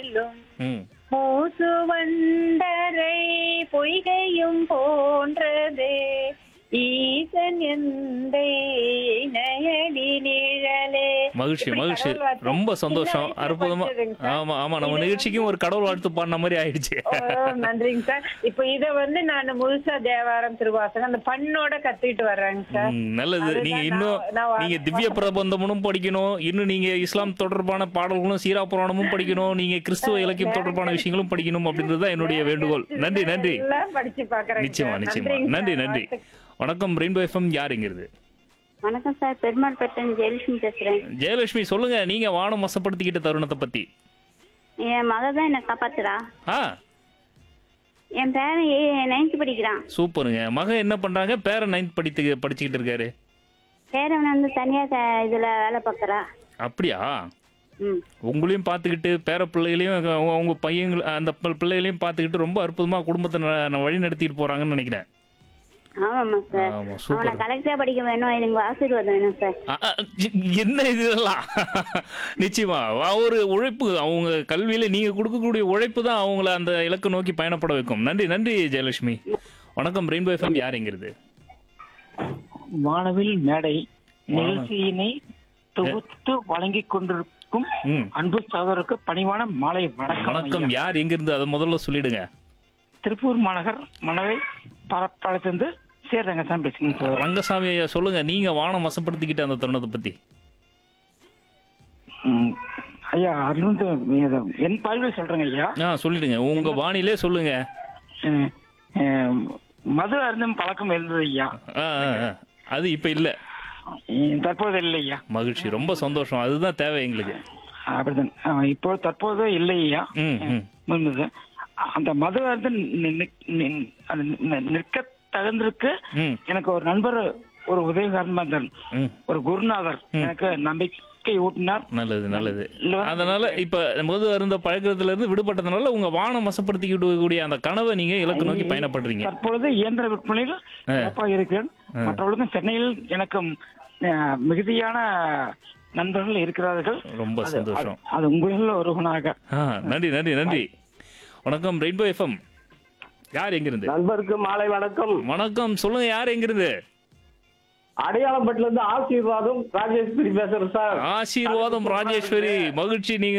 வெயிலும் ம் மூசுவண்டரை பொய்கையும் போன்றது ஈசன் எந்தை நயடி நிழலே மகிழ்ச்சி இப்படி மகிழ்ச்சி கடவுள் வாழ்த்து ரொம்ப சின்ன சந்தோஷம் வயசுல அற்புதமா படிச்சதுங்க சார். ஆமா ஆமா நம்ம இது நிகழ்ச்சிக்கும் ஒரு கடவுள் வாழ்த்து பாடின மாதிரி ஆயிடுச்சு ஓ, நன்றிங்க சார் இப்போ இத வந்து நான் முழுசா தேவாரம் திருவாசகம் அந்த பண்ணோட கத்துக்கிட்டு வர்றேங்க சார் ம், நல்லது அதுதான் நீங்க நான் இன்னும் நான் நீங்க திவ்ய பிரபந்தமும் படிக்கணும் இன்னும் நீங்க இஸ்லாம் தொடர்பான பாடல்களும் சீரா புராணமும் படிக்கணும் நீங்க கிறிஸ்துவ இலக்கியம் தொடர்பான விஷயங்களும் படிக்கணும் அப்படின்றது தான் என்னுடைய வேண்டுகோள் நன்றி நன்றி எல்லாம் படிச்சு பாக்குறேன் நிச்சயமா நிச்சயமா நன்றி நன்றி வணக்கம் ரெயின்போ எஃப்எம் யாருங்கிறது வணக்கம் சார் பெருமாள் பட்டன் ஜெயலட்சுமி பேசுறேன் ஜெயலட்சுமி சொல்லுங்க நீங்க வானம் வசப்படுத்திக்கிட்ட தருணத்தை பத்தி என் மகள் தான் என்னை காப்பாத்துறா ஆ என் பேரன் ஏ நைன்த் படிக்கிறான் சூப்பருங்க மகன் என்ன பண்றாங்க பேர நைன்த் படித்து படிச்சுக்கிட்டு இருக்காரு பேரன் வந்து தனியா க- இதுல வேலை பார்க்கறா அப்படியா ம் உங்களையும் பார்த்துக்கிட்டு பேர பிள்ளைகளையும் அவங்க- அவங்க பையங்க அந்த பி- பிள்ளைகளையும் பார்த்துக்கிட்டு ரொம்ப அற்புதமா குடும்பத்தை ந- ந- வழி நடத்திட்டு போறாங்கன்னு நினைக்கிறேன் ஆமாம்மா சார் ஆமா அவனை சூப்பர் கலெக்டரா படிக்க வேணும் எனக்கு ஆசீர்வாதம் வேணும் சார் அ, அ, இ- என்ன இது இதெல்லாம் நிச்சயமா ஒரு உழைப்பு அவங்க கல்வியில நீங்க கொடுக்கக்கூடிய உழைப்பு தான் அவங்கள அந்த இலக்கு நோக்கி பயணப்பட வைக்கும் நன்றி நன்றி ஜெயலட்சுமி வணக்கம் ரெயின்போ எஃப்எம் யாருங்கிறது வானவில் மேடை நிகழ்ச்சியினை தொகுத்து வழங்கிக் கொண்டிருக்கும் ம் அன்பு சகோதரருக்கு பணிவான மாலை வணக்கம் வணக்கம் ஐயா. யார் எங்கிருந்து அதை முதல்ல சொல்லிடுங்க திருப்பூர் மாநகர் மனவை பரப்பளத்திலிருந்து சேர் ரங்கசாமி பேசுங்க சார் ரங்கசாமி ஐயா சொல்லுங்க நீங்க வானம் வசப்படுத்திக்கிட்ட அந்த தருணத்தை பத்தி ம், ஐயா அது வந்து இது என் பார்வையில் சொல்றேங்க ஐயா ஆ சொல்லிடுங்க உங்க வானிலே சொல்லுங்க ம், ம், மது அருந்தும் பழக்கம் இருந்தது ஐயா ஆ, ஆ, ஆ. அது இப்ப இல்ல ம், தற்போது இல்லை ஐயா மகிழ்ச்சி ரொம்ப சந்தோஷம் அதுதான் தேவை எங்களுக்கு அப்படிதான் ஆ, இப்போ தற்போது இல்லை ஐயா ம் ம் இருந்தது அந்த மது அருந்து நி- நி- நி- அது நி- நிற்க தகுந்திருக்கு ம் எனக்கு ஒரு நண்பர் ஒரு உதயகாரன் ம் ஒரு குருநாதர் எனக்கு நம்பிக்கை ஊட்டினார் நல்லது நல்லது இல்ல. அதனால இப்ப மது அருந்த பழக்கத்துல இருந்து விடுபட்டதுனால உங்க வானம் வசப்படுத்திக்கிட்டு கூடிய அந்த கனவை நீங்க இலக்கு நோக்கி பயணப்படுறீங்க தற்பொழுது இயந்திர விற்பனையில் சிறப்பாக இருக்கிறேன் மற்றவர்களுக்கும் சென்னையில் எனக்கு அஹ், மிகுதியான நண்பர்கள் இருக்கிறார்கள் ரொம்ப அது- சந்தோஷம் அது- அது உங்களில் ஒருவனாக ஆ, நன்றி நன்றி நன்றி வணக்கம் ரெயின்போ எஃப்எம் யார் எங்கிருந்து நண்பருக்கு மாலை வணக்கம் வணக்கம் சொல்லுங்க யார் எங்கிருந்து அடையாளப்பட்டுல இருந்து ஆசீர்வாதம் ராஜேஸ்வரி பேசுறேன் சார் ஆசீர்வாதம் ராஜேஸ்வரி மகிழ்ச்சி நீங்க